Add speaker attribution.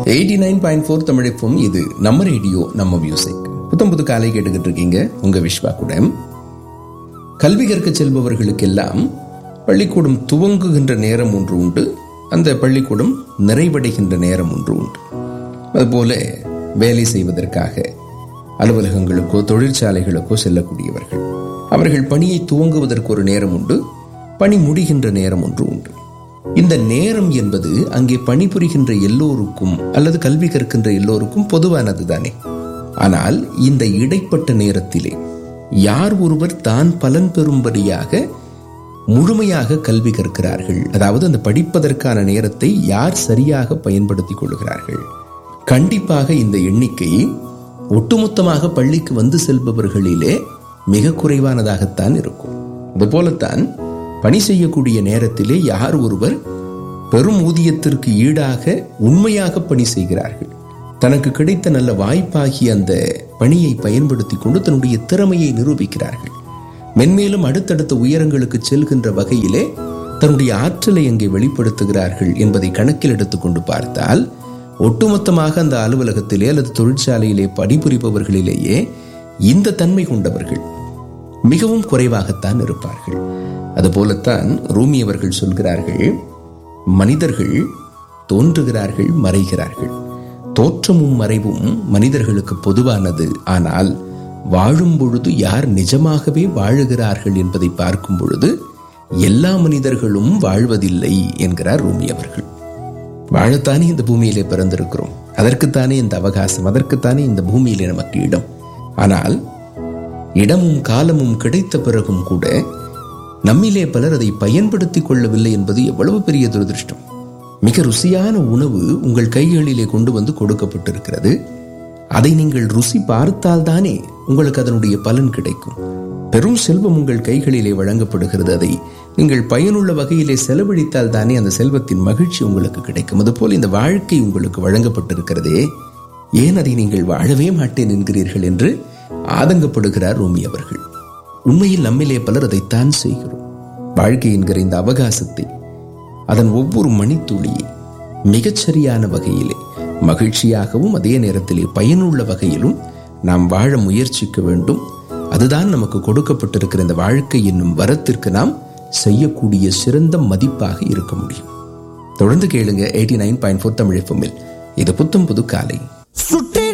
Speaker 1: eighty nine point four தமிழப்பம் இது நம்ம ரேடியோ நம்ம மியூசிக் புத்தம் புது காலை கேட்டுக்கிட்டு இருக்கீங்க உங்க விஸ்வா கூட கல்வி கற்க செல்பவர்களுக்கெல்லாம் பள்ளிக்கூடம் துவங்குகின்ற நேரம் ஒன்று உண்டு அந்த பள்ளிக்கூடம் நிறைவடைகின்ற நேரம் ஒன்று உண்டு அதுபோல வேலை செய்வதற்காக அலுவலகங்களுக்கோ தொழிற்சாலைகளுக்கோ செல்லக்கூடியவர்கள் அவர்கள் பணியை துவங்குவதற்கு ஒரு நேரம் உண்டு பணி முடிகின்ற நேரம் ஒன்று உண்டு இந்த நேரம் என்பது அங்கே பணிபுரிகின்ற எல்லோருக்கும் அல்லது கல்வி கற்கின்ற எல்லோருக்கும் பொதுவானது தானே ஆனால் இந்த இடைப்பட்ட நேரத்திலே யார் ஒருவர் தான் பலன் பெறும்படியாக முழுமையாக கல்வி கற்கிறார்கள் அதாவது அந்த படிப்பதற்கான நேரத்தை யார் சரியாக பயன்படுத்திக் கொள்கிறார்கள் கண்டிப்பாக இந்த எண்ணிக்கை ஒட்டுமொத்தமாக பள்ளிக்கு வந்து செல்பவர்களிலே மிக குறைவானதாகத்தான் இருக்கும் அதுபோலத்தான் பணி செய்யக்கூடிய நேரத்திலே யார் ஒருவர் பெரும் ஊதியத்திற்கு ஈடாக உண்மையாக பணி செய்கிறார்கள் தனக்கு கிடைத்த நல்ல வாய்ப்பாகிய அந்த பணியை பயன்படுத்தி கொண்டு தன்னுடைய திறமையை நிரூபிக்கிறார்கள் மென்மேலும் அடுத்தடுத்த உயரங்களுக்கு செல்கின்ற வகையிலே தன்னுடைய ஆற்றலை அங்கே வெளிப்படுத்துகிறார்கள் என்பதை கணக்கில் எடுத்துக்கொண்டு பார்த்தால் ஒட்டுமொத்தமாக அந்த அலுவலகத்திலே அல்லது தொழிற்சாலையிலே பணிபுரிபவர்களிலேயே இந்த தன்மை கொண்டவர்கள் மிகவும் குறைவாகத்தான் இருப்பார்கள் அதுபோலத்தான் ரூமி அவர்கள் சொல்கிறார்கள் மனிதர்கள் தோன்றுகிறார்கள் மறைகிறார்கள் தோற்றமும் மறைவும் மனிதர்களுக்கு பொதுவானது ஆனால் வாழும் பொழுது யார் நிஜமாகவே வாழுகிறார்கள் என்பதை பார்க்கும் பொழுது எல்லா மனிதர்களும் வாழ்வதில்லை என்கிறார் ரூமி அவர்கள் வாழத்தானே இந்த பூமியிலே பிறந்திருக்கிறோம் அதற்குத்தானே இந்த அவகாசம் அதற்குத்தானே இந்த பூமியிலே நமக்கு இடம் ஆனால் இடமும் காலமும் கிடைத்த பிறகும் கூட நம்மிலே பலர் அதை பயன்படுத்திக் கொள்ளவில்லை என்பது எவ்வளவு பெரிய துரதிருஷ்டம் மிக ருசியான உணவு உங்கள் கைகளிலே கொண்டு வந்து கொடுக்கப்பட்டிருக்கிறது அதை நீங்கள் ருசி பார்த்தால்தானே உங்களுக்கு அதனுடைய பலன் கிடைக்கும் பெரும் செல்வம் உங்கள் கைகளிலே வழங்கப்படுகிறது அதை நீங்கள் பயனுள்ள வகையிலே செலவழித்தால் தானே அந்த செல்வத்தின் மகிழ்ச்சி உங்களுக்கு கிடைக்கும் அதுபோல் இந்த வாழ்க்கை உங்களுக்கு வழங்கப்பட்டிருக்கிறதே ஏன் அதை நீங்கள் வாழவே மாட்டேன் என்கிறீர்கள் என்று ஆதங்கப்படுகிறார் ரோமி அவர்கள் உண்மையில் நம்மிலே பலர் அதைத்தான் செய்கிறோம் வாழ்க்கை என்கிற இந்த அவகாசத்தை அதன் ஒவ்வொரு மணித்துளியை மிகச்சரியான வகையிலே மகிழ்ச்சியாகவும் அதே நேரத்திலே பயனுள்ள வகையிலும் நாம் வாழ முயற்சிக்க வேண்டும் அதுதான் நமக்கு கொடுக்கப்பட்டிருக்கிற இந்த வாழ்க்கை என்னும் வரத்திற்கு நாம் செய்யக்கூடிய சிறந்த மதிப்பாக இருக்க முடியும் தொடர்ந்து கேளுங்க eighty nine point four Tamil இது புத்தம் புது காலை
Speaker 2: சுற்றி